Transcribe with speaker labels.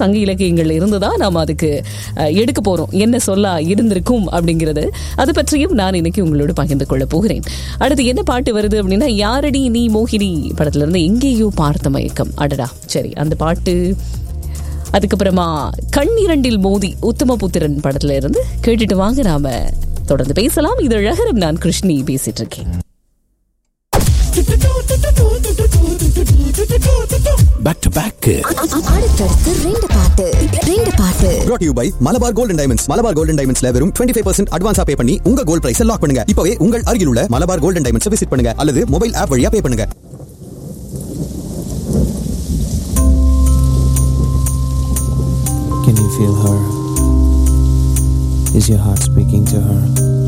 Speaker 1: சங்க இலக்கியங்கள் இருந்துதான் நாம் அதுக்கு அஹ், எடுக்க போறோம் என்ன சொல்ல இருந்திருக்கும் அப்படிங்கிறது அது பற்றியும் நான் இன்னைக்கு உங்களோட பகிர்ந்து கொள்ள போகிறேன் அடுத்து என்ன பாட்டு வருது அப்படின்னா யாரடி நீ மோகினி படத்துல இருந்து எங்கேயோ பார்த்த மயக்கம் அடடா சரி அந்த பாட்டு அதுக்கப்புறமா கண்ணிரண்டில் மோதி உத்தமபுத்திரன் படத்துல இருந்து கேட்டுட்டு வாங்க நாம தொடர்ந்து பேசலாம் இது அழகரம் நான் கிருஷ்ணி பேசிட்டு இருக்கேன்
Speaker 2: பேக் டு பேக்
Speaker 3: அடுத்தடுத்து ரெண்டு பாட்டு ரெண்டு பாட்டு
Speaker 4: brought to you by Malabar golden diamonds Malabar golden டைமண்ட்ஸ்ல வெறும் 25% பர்சன்ட் அட்வான்ஸா பே பண்ணி உங்க கோல்ட் பிரைஸ் லாக் பண்ணுங்க இப்பவே உங்கள் அருகில் உள்ள மலபார் கோல்டன் டைமண்ட்ஸ் விசிட் பண்ணுங்க அல்லது மொபைல் ஆப் வழியா பே பண்ணுங்க
Speaker 5: Can you feel her? Is your heart speaking to her?